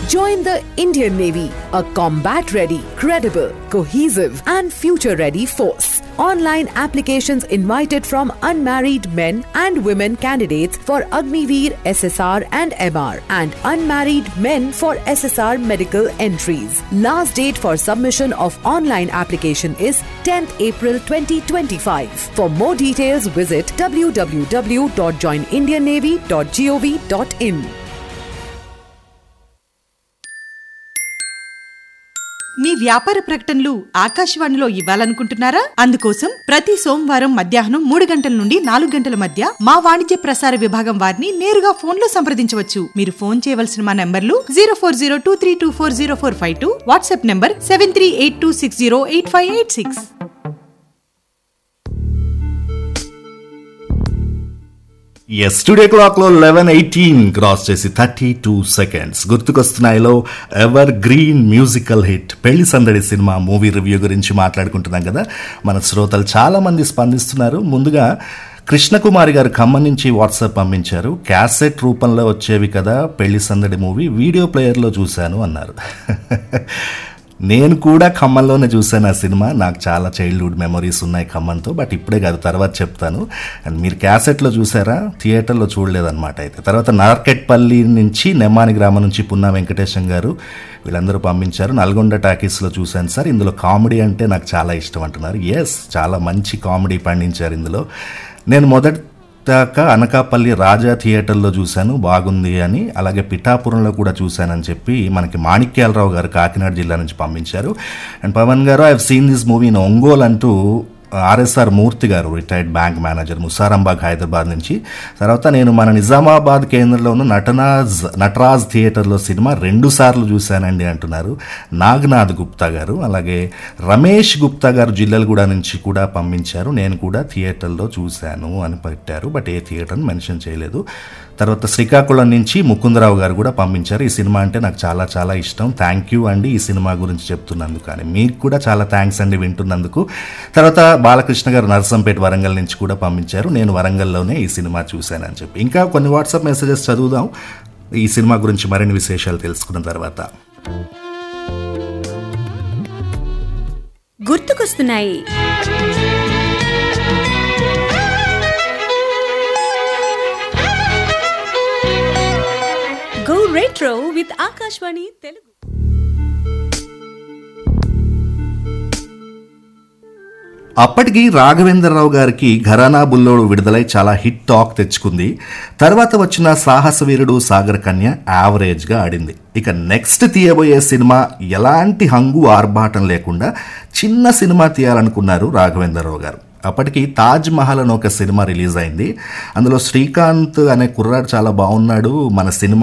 Join the Indian Navy, a combat ready, credible, cohesive, and future ready force. Online applications invited from unmarried men and women candidates for Agniveer SSR and MR and unmarried men for SSR medical entries. Last date for submission of online application is 10th April 2025. For more details, visit www.joinindiannavy.gov.in. మీ వ్యాపార ప్రకటనలు ఆకాశవాణిలో ఇవ్వాలనుకుంటున్నారా అందుకోసం ప్రతి సోమవారం మధ్యాహ్నం మూడు గంటల నుండి నాలుగు గంటల మధ్య మా వాణిజ్య ప్రసార విభాగం వారిని నేరుగా ఫోన్ లో సంప్రదించవచ్చు మీరు ఫోన్ చేయవలసిన మా నంబర్లు zero four zero two three two four zero four five two WhatsApp number seven three eight two six zero eight five eight six yes today clock లో లెవెన్ ఎయిటీన్ క్రాస్ చేసి thirty two seconds గుర్తుకొస్తున్నాయిలో evergreen musical hit Pelli Sandadi cinema movie review గురించి మాట్లాడుకుంటున్నాం కదా మన శ్రోతలు చాలా మంది స్పందిస్తున్నారు ముందుగా కృష్ణకుమారి గారు ఖమ్మం నుంచి వాట్సాప్ పంపించారు క్యాసెట్ రూపంలో వచ్చేవి కదా పెళ్లి సందడి మూవీ వీడియో ప్లేయర్లో చూశాను అన్నారు నేను కూడా ఖమ్మంలోనే చూశాను ఆ సినిమా నాకు చాలా చైల్డ్హుడ్ మెమరీస్ ఉన్నాయి ఖమ్మంతో బట్ ఇప్పుడే కాదు తర్వాత చెప్తాను అండ్ మీరు క్యాసెట్లో చూసారా థియేటర్లో చూడలేదన్నమాట అయితే తర్వాత నార్కెట్పల్లి నుంచి నెమ్మాని గ్రామం నుంచి పున్నా వెంకటేశం గారు వీళ్ళందరూ పంపించారు నల్గొండ టాకీస్లో చూశాను సార్ ఇందులో కామెడీ అంటే నాకు చాలా ఇష్టం అంటున్నారు ఎస్ చాలా మంచి కామెడీ పండించారు ఇందులో నేను మొదటి దాకా అనకాపల్లి రాజా థియేటర్లో చూశాను బాగుంది అని అలాగే పిఠాపురంలో కూడా చూశానని చెప్పి మనకి మాణిక్యాలరావు గారు కాకినాడ జిల్లా నుంచి పంపించారు and Pavan garu I have seen this movie in Ongole అంటూ RSR Murthy garu retired bank manager Musarambagh Hyderabad నుంచి తర్వాత నేను మన నిజామాబాద్ కేంద్రంలో ఉన్న నటనాజ్ నటరాజ్ థియేటర్లో సినిమా రెండు సార్లు చూశానండి అంటున్నారు నాగనాథ్ గుప్తా గారు అలాగే రమేష్ గుప్తా గారు జిల్లలగూడ నుంచి కూడా పంపించారు నేను కూడా థియేటర్లో చూశాను అని పెట్టారు బట్ ఏ థియేటర్ని మెన్షన్ చేయలేదు తర్వాత శ్రీకాకుళం నుంచి ముకుందరావు గారు కూడా పంపించారు ఈ సినిమా అంటే నాకు చాలా చాలా ఇష్టం థ్యాంక్ యూ అండి ఈ సినిమా గురించి చెప్తున్నందుకు కానీ మీకు కూడా చాలా థ్యాంక్స్ అండి వింటున్నందుకు తర్వాత బాలకృష్ణ గారు నరసంపేట వరంగల్ నుంచి కూడా పంపించారు నేను వరంగల్లోనే ఈ సినిమా చూశానని చెప్పి ఇంకా కొన్ని వాట్సాప్ మెసేజెస్ చదువుదాం ఈ సినిమా గురించి మరిన్ని విశేషాలు తెలుసుకున్న తర్వాత గుర్తుకొస్తున్నాయి go retro with Akashvani Telugu అప్పటికి రాఘవేంద్రరావు గారికి ఘరానా బుల్లోడు విడుదలై చాలా హిట్ టాక్ తెచ్చుకుంది తర్వాత వచ్చిన సాహస వీరుడు సాగర్ కన్య యావరేజ్గా ఆడింది ఇక నెక్స్ట్ తీయబోయే సినిమా ఎలాంటి హంగు ఆర్భాటం లేకుండా చిన్న సినిమా తీయాలనుకున్నారు రాఘవేంద్రరావు గారు అప్పటికి తాజ్ మహల్ అని ఒక సినిమా రిలీజ్ అయింది అందులో శ్రీకాంత్ అనే కుర్రాడు చాలా బాగున్నాడు మన సినిమా